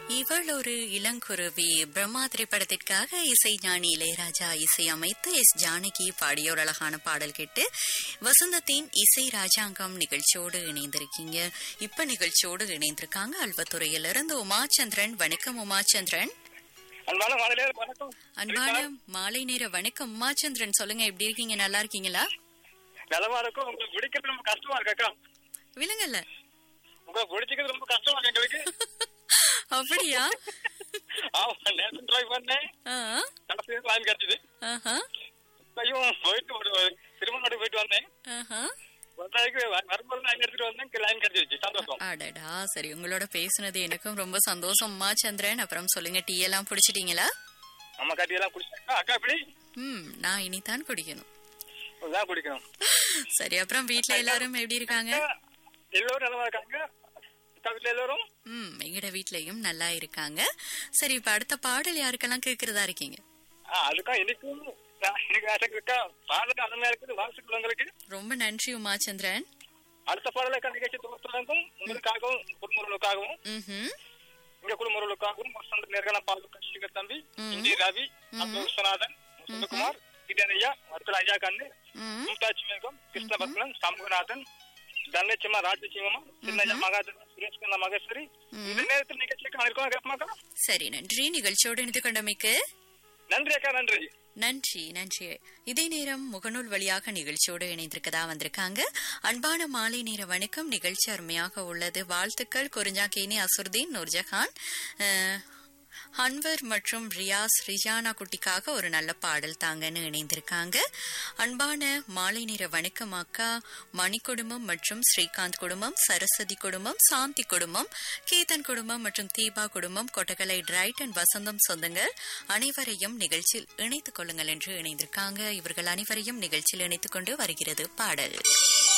இவள் ஒரு இளங்குருவி பிரம்மா திரைப்படத்திற்காக இசை ஞானி இளையராஜா இசை அமைத்து எஸ் ஜானகி பாடிய ஒரு அழகான பாடல் கேட்டு வசந்தத்தின் இசை ராஜாங்கம் நிகழ்ச்சியோடு இணைந்திருக்கீங்க இப்ப நிகழ்ச்சியோடு இணைந்திருக்காங்க அல்வத்துறையிலிருந்து உமாச்சந்திரன் வணக்கம் உமாச்சந்திரன் அன்பான மாலையிலே வணக்கம் அன்பான மாலை நேர வணக்கம் உமாச்சந்திரன் சொல்லுங்க எப்படி இருக்கீங்க நல்லா இருக்கீங்களா நலமா இருக்கும் உங்களுக்கு பிடிக்கிறது ரொம்ப கஷ்டமா இருக்கு அக்கா விலங்கல்ல உங்களை பிடிச்சிக்கிறது ரொம்ப கஷ்டமா இருக்கு எங்களுக்கு அப்படியா ஆமா நேற்று ட்ரை பண்ணேன் ஆ, கடைசி லைன் கிடைச்சது ஆஹா, ஐயும் போயிட்டு ஒரு திருமணம் போயிட்டு வந்தேன் ஆஹா. வந்தாக்கு வரும்போது லைன் எடுத்துட்டு வந்தேன் லைன் கிடைச்சிருச்சு சந்தோஷம் அடடா சரி உங்களோட பேசுனது எனக்கும் ரொம்ப சந்தோஷம் உமாச்சந்திரன் அப்புறம் சொல்லுங்க டீ எல்லாம் குடிச்சிட்டீங்களா நம்ம கட்டியெல்லாம் குடிச்சாக்கா அக்கா எப்படி ம் நான் இனிதான் குடிக்கணும் தான் குடிக்கணும் சரி அப்புறம் வீட்ல எல்லாரும் எப்படி இருக்காங்க அக்கா, எல்லோரும் நலமா இருக்காங்க அக்கா வீட்டுல எல்லோரும் ம் எங்கட வீட்லயும் நல்லா இருக்காங்க சரி இப்ப அடுத்த பாடல் யாருக்கெல்லாம் கேக்குறதா இருக்கீங்க ஆ, அதுக்கா எனக்கும் நான் எனக்கு ஆசை இருக்கா பாடலுக்கு அருமையா இருக்குது வாழ்த்துக்கள் உங்களுக்கு ரொம்ப நன்றி உமாச்சந்திரன் அடுத்த பாடலுக்கு நிகழ்ச்சி தொகுத்துலங்கும் உங்களுக்காகவும் குடும்பங்களுக்காகவும் ம் இங்க குடும்பங்களுக்காகவும் வசந்த நேர்காண பால் கட்சிக தம்பி இந்தி ரவி அப்துல் விஸ்வநாதன் சுந்தகுமார் கிடனையா வர்த்தல ஐயா கண்ணு ம் மும்தாஜ் மேகம் கிருஷ்ணபத்மன் சண்முகநாதன் தனலட்சுமா ராஜசிவமா சின்னையா மகாதேவன் சுரேஷ் கண்ணா மகேஸ்வரி இந்த நேரத்தில் நிகழ்ச்சிக்கு அனைவருக்கும் கேட்பாக்கா சரி நன்றி நிகழ்ச்சியோடு இணைந்து கொண்டமைக்கு நன்றி அக்கா நன்றி நன்றி நன்றி இதே நேரம் முகநூல் வழியாக நிகழ்ச்சியோடு இணைந்திருக்கதா வந்திருக்காங்க அன்பான மாலை நேர வணக்கம் நிகழ்ச்சி அருமையாக உள்ளது வாழ்த்துக்கள் குறிஞ்சாக்கேனி அசுர்தீன் நூர்ஜஹான் அஹ், அன்வர் மற்றும் ரியாஸ் ரிஜானா குட்டிக்காக ஒரு நல்ல பாடல் தாங்கன்னு இணைந்திருக்காங்க அன்பான மாலை நேர வணக்கம் அக்கா மணி குடும்பம் மற்றும் ஸ்ரீகாந்த் குடும்பம் சரஸ்வதி குடும்பம் சாந்தி குடும்பம் கீதன் குடும்பம் மற்றும் தீபா குடும்பம் கொட்டகலை டிரைட் அண்ட் வசந்தம் சொந்தங்கள் அனைவரையும் நிகழ்ச்சியில் இணைத்துக் கொள்ளுங்கள் என்று இணைந்திருக்காங்க இவர்கள் அனைவரையும் நிகழ்ச்சியில் இணைத்துக் கொண்டு வருகிறது பாடல்